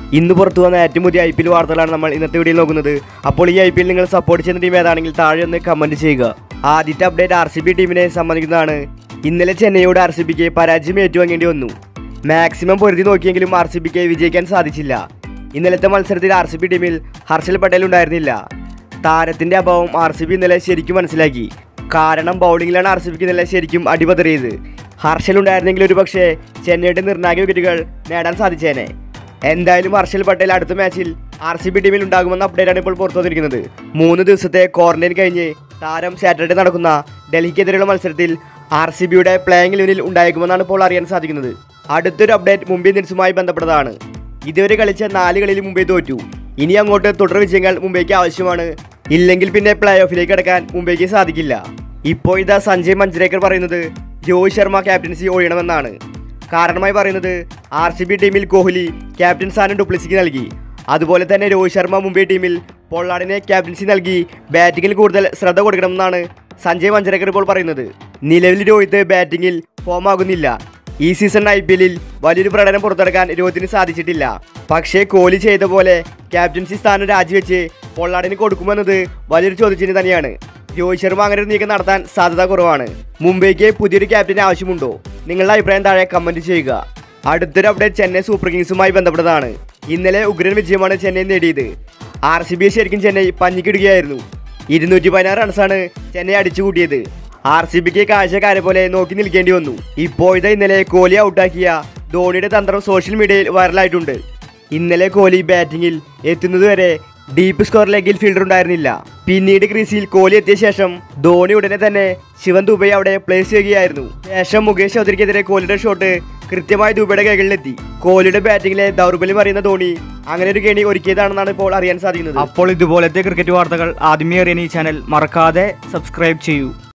ഇന്ന് പുറത്തു വന്ന ഏറ്റവും പുതിയ ഐ പി എൽ വാർത്തകളാണ് നമ്മൾ ഇന്നത്തെ വീഡിയോയിൽ നോക്കുന്നത് അപ്പോൾ ഈ ഐ പി എൽ നിങ്ങൾ സപ്പോർട്ട് ചെയ്യുന്ന ടീം ഏതാണെങ്കിൽ താഴെ ഒന്ന് കമൻറ്റ് ചെയ്യുക ആദ്യത്തെ അപ്ഡേറ്റ് ആർ സി ബി ടീമിനെ സംബന്ധിക്കുന്നതാണ് ഇന്നലെ ചെന്നൈയോട് ആർ സി ബിക്ക് പരാജയം ഏറ്റുവാങ്ങേണ്ടി വന്നു മാക്സിമം പൊരുതി നോക്കിയെങ്കിലും ആർ സി ബിക്ക് വിജയിക്കാൻ സാധിച്ചില്ല ഇന്നലത്തെ മത്സരത്തിൽ ആർ സി ബി ടീമിൽ ഹർഷൽ പട്ടേൽ ഉണ്ടായിരുന്നില്ല താരത്തിന്റെ അഭാവം ആർ സി ബി ഇന്നലെ ശരിക്കും മനസ്സിലാക്കി കാരണം ബൗളിങ്ങിലാണ് ആർ സി ബിക്ക് ഇന്നലെ ശരിക്കും അടിപതറിയത് ഹർഷൽ ഉണ്ടായിരുന്നെങ്കിൽ ഒരു പക്ഷേ ചെന്നൈയുടെ നിർണായക വിക്കറ്റുകൾ നേടാൻ സാധിച്ചേനെ എന്തായാലും ഹർഷൽ പട്ടേൽ അടുത്ത മാച്ചിൽ ആർ സി ബി ടീമിൽ ഉണ്ടാകുമെന്ന അപ്ഡേറ്റാണ് ഇപ്പോൾ പുറത്തു വന്നിരിക്കുന്നത് മൂന്ന് ദിവസത്തെ ക്വാറന്റൈൻ കഴിഞ്ഞ് താരം സാറ്റർഡേ നടക്കുന്ന ഡൽഹിക്കെതിരെയുള്ള മത്സരത്തിൽ ആർ സി ബിയുടെ പ്ലേയിങ് ലെവനിൽ ഉണ്ടായേക്കുമെന്നാണ് ഇപ്പോൾ അറിയാൻ സാധിക്കുന്നത് അടുത്തൊരു അപ്ഡേറ്റ് മുംബൈ ഇന്ത്യൻസുമായി ബന്ധപ്പെട്ടതാണ് ഇതുവരെ കളിച്ച നാല് കളിയിൽ മുംബൈ തോറ്റു ഇനി അങ്ങോട്ട് തുടർ വിജയങ്ങൾ മുംബൈക്ക് ആവശ്യമാണ് ഇല്ലെങ്കിൽ പിന്നെ പ്ലേ ഓഫിലേക്ക് കടക്കാൻ മുംബൈക്ക് സാധിക്കില്ല ഇപ്പോൾ ഇതാ സഞ്ജയ് മഞ്ജരേക്കർ പറയുന്നത് രോഹിത് ശർമ്മ ക്യാപ്റ്റൻസി ഒഴിയണമെന്നാണ് കാരണമായി പറയുന്നത് ആർ സി ബി ടീമിൽ കോഹ്ലി ക്യാപ്റ്റൻ സ്ഥാനം ഡുപ്ലിസിക്ക് നൽകി അതുപോലെ തന്നെ രോഹിത് ശർമ്മ മുംബൈ ടീമിൽ പൊള്ളാടിനെ ക്യാപ്റ്റൻസി നൽകി ബാറ്റിങ്ങിൽ കൂടുതൽ ശ്രദ്ധ കൊടുക്കണമെന്നാണ് സഞ്ജയ് മഞ്ജരേക്കർ ഇപ്പോൾ പറയുന്നത് നിലവിൽ രോഹിത് ബാറ്റിങ്ങിൽ ഫോമാകുന്നില്ല ഈ സീസൺ ഐ പി എല്ലിൽ വലിയൊരു പ്രകടനം പുറത്തെടുക്കാൻ രോഹിത്തിന് സാധിച്ചിട്ടില്ല പക്ഷേ കോഹ്ലി ചെയ്ത പോലെ ക്യാപ്റ്റൻസി സ്ഥാനം രാജിവെച്ച് പൊള്ളാടിന് കൊടുക്കുമെന്നത് വലിയൊരു ചോദ്യചിഹ്നം തന്നെയാണ് രോഹിത് ശർമ്മ അങ്ങനെ ഒരു നീക്കം നടത്താൻ സാധ്യത കുറവാണ് മുംബൈക്ക് പുതിയൊരു ക്യാപ്റ്റന് ആവശ്യമുണ്ടോ നിങ്ങളുടെ അഭിപ്രായം താഴെ കമന്റ് ചെയ്യുക അടുത്തൊരു അപ്ഡേറ്റ് ചെന്നൈ സൂപ്പർ കിങ്സുമായി ബന്ധപ്പെട്ടതാണ് ഇന്നലെ ഉഗ്രൻ വിജയമാണ് ചെന്നൈ നേടിയത് ആർ സി ബി ശരിക്കും ചെന്നൈ പഞ്ഞിക്കിടുകയായിരുന്നു ഇരുന്നൂറ്റി പതിനാറ് റൺസാണ് ചെന്നൈ അടിച്ചു കൂട്ടിയത് ആർ സി ബിക്ക് കാഴ്ചക്കാരെ പോലെ നോക്കി നിൽക്കേണ്ടി വന്നു ഇപ്പോഴത്തെ ഇന്നലെ കോഹ്ലി ഔട്ടാക്കിയ ധോണിയുടെ തന്ത്രം സോഷ്യൽ മീഡിയയിൽ വൈറലായിട്ടുണ്ട് ഇന്നലെ കോഹ്ലി ബാറ്റിംഗിൽ എത്തുന്നതുവരെ ഡീപ്പ് സ്കോർ ലെഗിൽ ഫീൽഡർ ഉണ്ടായിരുന്നില്ല പിന്നീട് ക്രീസിൽ കോഹ്ലി എത്തിയ ശേഷം ധോണി ഉടനെ തന്നെ ശിവൻ ദുബൈ അവിടെ പ്ലേസ് ചെയ്യുകയായിരുന്നു ശേഷം മുകേഷ് ചൗധരിക്കെതിരെ കോഹ്ലിയുടെ ഷോട്ട് കൃത്യമായി ദുബൈയുടെ കൈകളിലെത്തി കോഹ്ലിയുടെ ബാറ്റിംഗിലെ ദൗർബല്യം അറിയുന്ന ധോണി അങ്ങനെ ഒരു കെണി ഒരുക്കിയതാണെന്നാണ് ഇപ്പോൾ അറിയാൻ സാധിക്കുന്നത് അപ്പോൾ ഇതുപോലത്തെ ക്രിക്കറ്റ് വാർത്തകൾ ആദ്യമേ അറിയാൻ ഈ ചാനൽ മറക്കാതെ സബ്സ്ക്രൈബ് ചെയ്യൂ